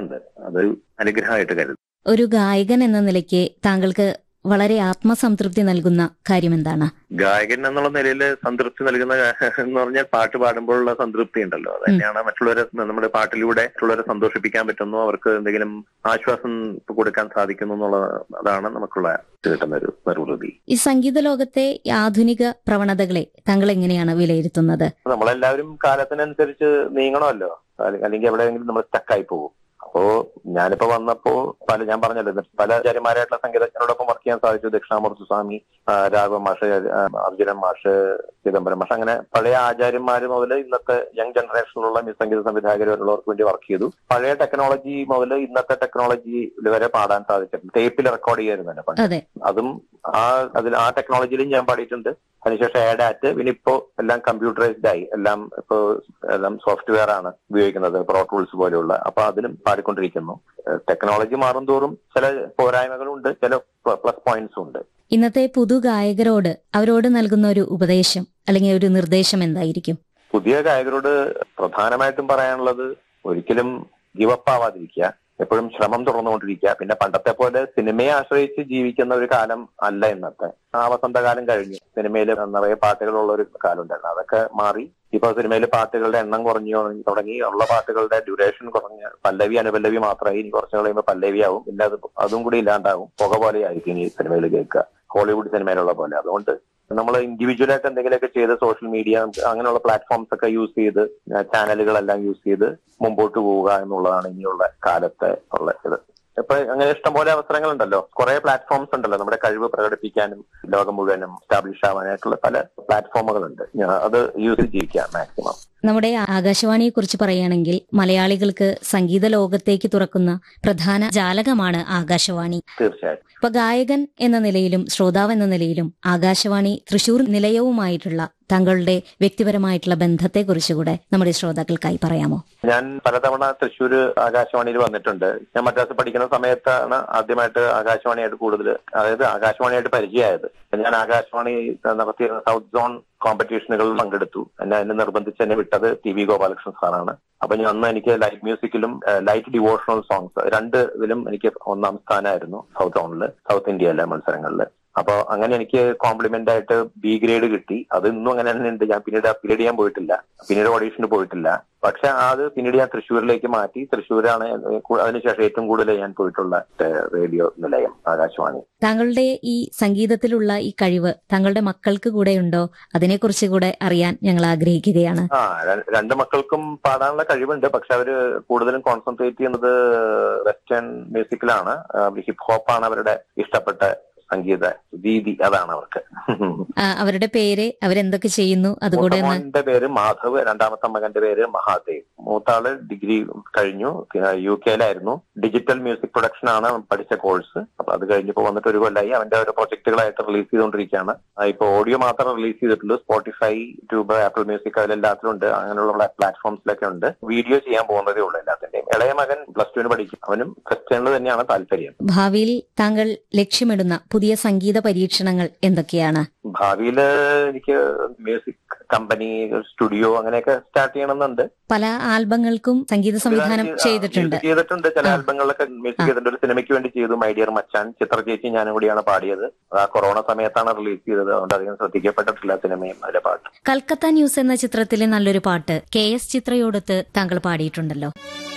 കിട്ടാറുണ്ട് അതൊരു അനുഗ്രഹമായിട്ട് കരുതും ഒരു ഗായകൻ എന്ന നിലയ്ക്ക് താങ്കൾക്ക് വളരെ ആത്മസംതൃപ്തി നൽകുന്ന കാര്യം എന്താണ് ഗായകൻ എന്നുള്ള നിലയിൽ സംതൃപ്തി നൽകുന്ന എന്ന് പറഞ്ഞാൽ പാട്ട് പാടുമ്പോഴുള്ള സംതൃപ്തി ഉണ്ടല്ലോ അത് തന്നെയാണ് മറ്റുള്ളവരെ നമ്മുടെ പാട്ടിലൂടെ മറ്റുള്ളവരെ സന്തോഷിപ്പിക്കാൻ പറ്റുന്നു അവർക്ക് എന്തെങ്കിലും ആശ്വാസം കൊടുക്കാൻ സാധിക്കുന്നു എന്നുള്ള അതാണ് നമുക്കുള്ള കിട്ടുന്ന ഒരു നിർവൃതി ഈ സംഗീത ലോകത്തെ ഈ ആധുനിക പ്രവണതകളെ താങ്കൾ എങ്ങനെയാണ് വിലയിരുത്തുന്നത് നമ്മളെല്ലാവരും കാലത്തിനനുസരിച്ച് നീങ്ങണമല്ലോ അല്ലെ- അല്ലെങ്കിൽ എവിടെയെങ്കിലും നമ്മൾ സ്റ്റക്കായി പോകും അപ്പോ ഞാനിപ്പോ വന്നപ്പോ പല ഞാൻ പറഞ്ഞല്ലോ പല ആചാര്യന്മാരായിട്ടുള്ള സംഗീതജ്ഞരോടൊപ്പം വർക്ക് ചെയ്യാൻ സാധിച്ചു ദക്ഷിണാമൂർത്തി സ്വാമി ആ, രാഘവ മാഷ് ആ, അർജുനൻ മാഷ് ചിദംബരം മാഷ് അങ്ങനെ പഴയ ആചാര്യന്മാര് മുതൽ ഇന്നത്തെ യങ് ജനറേഷനിലുള്ള മ്യൂസിക് സംഗീത സംവിധായകരുള്ളവർക്ക് വേണ്ടി വർക്ക് ചെയ്തു പഴയ ടെക്നോളജി മുതൽ ഇന്നത്തെ ടെക്നോളജി വരെ പാടാൻ സാധിച്ചിട്ടുണ്ട് ടേപ്പിൽ റെക്കോർഡ് ചെയ്യായിരുന്നു പണ്ട് അതെ അതും ആ അതിൽ ആ ടെക്നോളജിയിലും ഞാൻ പാടിയിട്ടുണ്ട് അതിനുശേഷം ആഡാറ്റ് പിന്നെ ഇപ്പോ എല്ലാം കമ്പ്യൂട്ടറൈസ്ഡ് ആയി എല്ലാം ഇപ്പോ എല്ലാം സോഫ്റ്റ്വെയർ ആണ് ഉപയോഗിക്കുന്നത് പ്രോ ടൂൾസ് പോലെയുള്ള അപ്പൊ അതിലും പാടിക്കൊണ്ടിരിക്കുന്നു ടെക്നോളജി മാറും തോറും ചില പോരായ്മകളുണ്ട് ചില പ്ലസ് പോയിന്റ്സും ഉണ്ട് ഇന്നത്തെ പുതു ഗായകരോട് അവരോട് നൽകുന്ന ഒരു ഉപദേശം അല്ലെങ്കിൽ ഒരു നിർദ്ദേശം എന്തായിരിക്കും പുതിയ ഗായകരോട് പ്രധാനമായിട്ടും പറയാനുള്ളത് ഒരിക്കലും ഗിവപ്പ് ആവാതിരിക്കുക എപ്പോഴും ശ്രമം തുടർന്നുകൊണ്ടിരിക്കുക പിന്നെ പണ്ടത്തെ പോലെ സിനിമയെ ആശ്രയിച്ച് ജീവിക്കുന്ന ഒരു കാലം അല്ല ഇന്നത്തെ ആ വസന്തകാലം കഴിഞ്ഞു സിനിമയിൽ നിറയെ പാട്ടുകളുള്ള ഒരു കാലം ഉണ്ടായിരുന്നു അതൊക്കെ മാറി ഇപ്പൊ സിനിമയിൽ പാട്ടുകളുടെ എണ്ണം കുറഞ്ഞു തുടങ്ങി ഉള്ള പാട്ടുകളുടെ ഡ്യൂറേഷൻ കുറഞ്ഞ് പല്ലവി അനുപല്ലവി മാത്രമായി ഇനി കുറച്ച് കഴിയുമ്പോൾ പല്ലവിയാവും പിന്നെ അത് അതും കൂടി ഇല്ലാണ്ടാവും പുക പോലെ ആയിരിക്കും ഇനി സിനിമയിൽ കേൾക്കുക ഹോളിവുഡ് സിനിമയിലുള്ള പോലെ അതുകൊണ്ട് നമ്മൾ ഇൻഡിവിജ്വലായിട്ട് എന്തെങ്കിലുമൊക്കെ ചെയ്ത് സോഷ്യൽ മീഡിയ അങ്ങനെയുള്ള പ്ലാറ്റ്ഫോംസ് ഒക്കെ യൂസ് ചെയ്ത് ചാനലുകളെല്ലാം യൂസ് ചെയ്ത് മുമ്പോട്ട് പോവുക എന്നുള്ളതാണ് ഇനിയുള്ള കാലത്തെ ഉള്ള ഇത് ഇപ്പൊ അങ്ങനെ ഇഷ്ടംപോലെ അവസരങ്ങളുണ്ടല്ലോ കുറെ പ്ലാറ്റ്ഫോംസ് ഉണ്ടല്ലോ നമ്മുടെ കഴിവ് പ്രകടിപ്പിക്കാനും ലോകം മുഴുവനും എസ്റ്റാബ്ലിഷ് ആവാനായിട്ടുള്ള പല പ്ലാറ്റ്ഫോമുകളുണ്ട് ഞാൻ അത് യൂസ് ജീവിക്കാം മാക്സിമം നമ്മുടെ ആകാശവാണിയെ കുറിച്ച് പറയുകയാണെങ്കിൽ മലയാളികൾക്ക് സംഗീത ലോകത്തേക്ക് തുറക്കുന്ന പ്രധാന ജാലകമാണ് ആകാശവാണി തീർച്ചയായിട്ടും ഇപ്പൊ ഗായകൻ എന്ന നിലയിലും ശ്രോതാവ് എന്ന നിലയിലും ആകാശവാണി തൃശൂർ നിലയവുമായിട്ടുള്ള താങ്കളുടെ വ്യക്തിപരമായിട്ടുള്ള ബന്ധത്തെക്കുറിച്ചുകൂടെ നമ്മുടെ ശ്രോതാക്കൾക്കായി പറയാമോ ഞാൻ പലതവണ തൃശ്ശൂർ ആകാശവാണിയിൽ വന്നിട്ടുണ്ട് ഞാൻ മദ്രാസ് പഠിക്കുന്ന സമയത്താണ് ആദ്യമായിട്ട് ആകാശവാണിയായിട്ട് കൂടുതൽ അതായത് ആകാശവാണിയായിട്ട് പരിചയമായത് ഞാൻ ആകാശവാണി നടത്തിയ സൗത്ത് സോൺ കോമ്പറ്റീഷനുകളിൽ പങ്കെടുത്തു എന്നെ അതിന് നിർബന്ധിച്ച് എന്നെ വിട്ടത് ടി വി ഗോപാലകൃഷ്ണൻ സാറാണ് അപ്പൊ ഞാൻ അന്ന് എനിക്ക് ലൈറ്റ് മ്യൂസിക്കിലും ലൈറ്റ് ഡിവോഷണൽ സോങ്സ് രണ്ട് ഇതിലും എനിക്ക് ഒന്നാം സ്ഥാനമായിരുന്നു സൗത്ത് സോണിൽ സൗത്ത് ഇന്ത്യയിലെ മത്സരങ്ങളിൽ അപ്പൊ അങ്ങനെ എനിക്ക് കോംപ്ലിമെന്റ് ആയിട്ട് ബി ഗ്രേഡ് കിട്ടി അത് ഇന്നും അങ്ങനെ തന്നെ ഉണ്ട് ഞാൻ പിന്നീട് അപ്പീൽ ചെയ്യാൻ പോയിട്ടില്ല പിന്നീട് ഓഡീഷന് പോയിട്ടില്ല പക്ഷെ അത് പിന്നീട് ഞാൻ തൃശ്ശൂരിലേക്ക് മാറ്റി തൃശ്ശൂരാണ് അതിനുശേഷം ഏറ്റവും കൂടുതൽ ഞാൻ പോയിട്ടുള്ള റേഡിയോ നിലയം ആകാശവാണി താങ്കളുടെ ഈ സംഗീതത്തിലുള്ള ഈ കഴിവ് താങ്കളുടെ മക്കൾക്ക് കൂടെ ഉണ്ടോ അതിനെക്കുറിച്ച് കൂടെ അറിയാൻ ഞങ്ങൾ ആഗ്രഹിക്കുകയാണ് ആ ര- രണ്ട് മക്കൾക്കും പാടാനുള്ള കഴിവുണ്ട് പക്ഷെ അവര് കൂടുതലും കോൺസെൻട്രേറ്റ് ചെയ്യുന്നത് വെസ്റ്റേൺ മ്യൂസിക്കിലാണ് ഹിപ്പ് ഹോപ്പ് ആണ് അവരുടെ ഇഷ്ടപ്പെട്ട സംഗീത രീതി അതാണ് അവർക്ക് ആ, അവരുടെ പേര് അവരെന്തൊക്കെ ചെയ്യുന്നു അതുകൂടെ ഒന്ന് മൂത്തമോന്റെ പേര് മാധവ് രണ്ടാമത്തെ മകന്റെ പേര് മഹാദേവ് മൂത്താള് ഡിഗ്രി കഴിഞ്ഞു യു കെയിലായിരുന്നു ഡിജിറ്റൽ മ്യൂസിക് പ്രൊഡക്ഷൻ ആണ് പഠിച്ച കോഴ്സ് അപ്പൊ അത് കഴിഞ്ഞപ്പോ വന്നിട്ട് ഒരു കൊല്ലായി അവന്റെ ഓരോ പ്രൊജക്ടുകളായിട്ട് റിലീസ് ചെയ്തുകൊണ്ടിരിക്കുകയാണ് ആ, ഇപ്പൊ ഓഡിയോ മാത്രം റിലീസ് ചെയ്തിട്ടുള്ളൂ സ്പോട്ടിഫൈ ട്യൂബ് ആപ്പിൾ മ്യൂസിക് അതിലെല്ലാത്തിലും ഉണ്ട് അങ്ങനെയുള്ള പ്ലാറ്റ്ഫോംസിലൊക്കെ ഉണ്ട് വീഡിയോ ചെയ്യാൻ പോകുന്നതേ ഉള്ളൂ എല്ലാത്തിന്റെയും ഇളയ മകൻ പ്ലസ് ടുവിന് പഠിക്കും അവനും ക്രിസ്ത്യനിൽ തന്നെയാണ് താല്പര്യം ഭാവിയിൽ താങ്കൾ ലക്ഷ്യമിടുന്ന പുതിയ സംഗീത പരീക്ഷണങ്ങൾ എന്തൊക്കെയാണ് ഭാവിയില് എനിക്ക് മ്യൂസിക് കമ്പനി സ്റ്റുഡിയോ അങ്ങനെയൊക്കെ സ്റ്റാർട്ട് ചെയ്യണമെന്നുണ്ട് പല ആൽബങ്ങൾക്കും സംഗീത സംവിധാനം ആ, ചെയ്തിട്ടുണ്ട് music ചെയ്തിട്ടുണ്ട് ചില ആ. ആൽബങ്ങളിലൊക്കെ മ്യൂസിക് ആ. ചെയ്തിട്ടുണ്ട് ഒരു സിനിമയ്ക്ക് വേണ്ടി ചെയ്തു മൈ ഡിയർ മച്ചാൻ ചിത്ര ചേച്ചി ഞാനും കൂടിയാണ് പാടിയത് അത് ആ കൊറോണ സമയത്താണ് റിലീസ് ചെയ്തത് അതുകൊണ്ട് അധികം ശ്രദ്ധിക്കപ്പെട്ടിട്ടില്ല സിനിമയും അതിലെ പാട്ട് കൽക്കത്ത ന്യൂസ് എന്ന ചിത്രത്തിലെ നല്ലൊരു പാട്ട് കെ എസ് ചിത്രയോടൊത്ത് താങ്കൾ പാടിയിട്ടുണ്ടല്ലോ